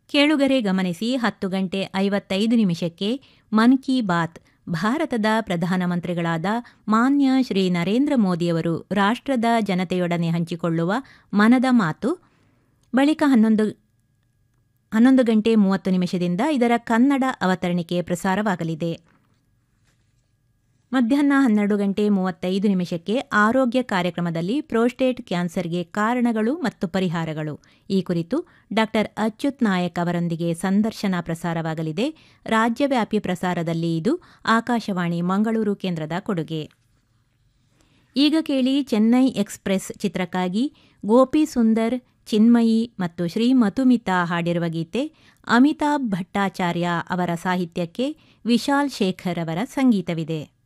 ಕೇಳುಗರೆ ಗಮನಿಸಿ ಹತ್ತು ಗಂಟೆ ಐವತ್ತೈದು ನಿಮಿಷಕ್ಕೆ ಮನ್ ಕಿ ಬಾತ್ ಭಾರತದ ಪ್ರಧಾನಮಂತ್ರಿಗಳಾದ ಮಾನ್ಯ ಶ್ರೀ ನರೇಂದ್ರ ಮೋದಿಯವರು ರಾಷ್ಟ್ರದ ಜನತೆಯೊಡನೆ ಹಂಚಿಕೊಳ್ಳುವ ಮನದ ಮಾತು ಬಳಿಕ ಹನ್ನೊಂದು ಹನ್ನೊಂದು ಗಂಟೆ ಮೂವತ್ತು ನಿಮಿಷದಿಂದ ಇದರ ಕನ್ನಡ ಅವತರಣಿಕೆ ಪ್ರಸಾರವಾಗಲಿದೆ ಮಧ್ಯಾಹ್ನ ಹನ್ನೆರಡು ಗಂಟೆ ಮೂವತ್ತೈದು ನಿಮಿಷಕ್ಕೆ ಆರೋಗ್ಯ ಕಾರ್ಯಕ್ರಮದಲ್ಲಿ ಪ್ರೋಸ್ಟೇಟ್ ಕ್ಯಾನ್ಸರ್ಗೆ ಕಾರಣಗಳು ಮತ್ತು ಪರಿಹಾರಗಳು ಈ ಕುರಿತು ಡಾಕ್ಟರ್ ಅಚ್ಯುತ್ ನಾಯಕ್ ಅವರೊಂದಿಗೆ ಸಂದರ್ಶನ ಪ್ರಸಾರವಾಗಲಿದೆ ರಾಜ್ಯವ್ಯಾಪಿ ಪ್ರಸಾರದಲ್ಲಿ ಇದು ಆಕಾಶವಾಣಿ ಮಂಗಳೂರು ಕೇಂದ್ರದ ಕೊಡುಗೆ ಈಗ ಕೇಳಿ ಚೆನ್ನೈ ಎಕ್ಸ್ಪ್ರೆಸ್ ಚಿತ್ರಕ್ಕಾಗಿ ಗೋಪಿ ಸುಂದರ್ ಚಿನ್ಮಯಿ ಮತ್ತು ಶ್ರೀ ಮಧುಮಿತಾ ಹಾಡಿರುವ ಗೀತೆ ಅಮಿತಾಬ್ ಭಟ್ಟಾಚಾರ್ಯ ಅವರ ಸಾಹಿತ್ಯಕ್ಕೆ ವಿಶಾಲ್ ಶೇಖರ್ ಅವರ ಸಂಗೀತವಿದೆ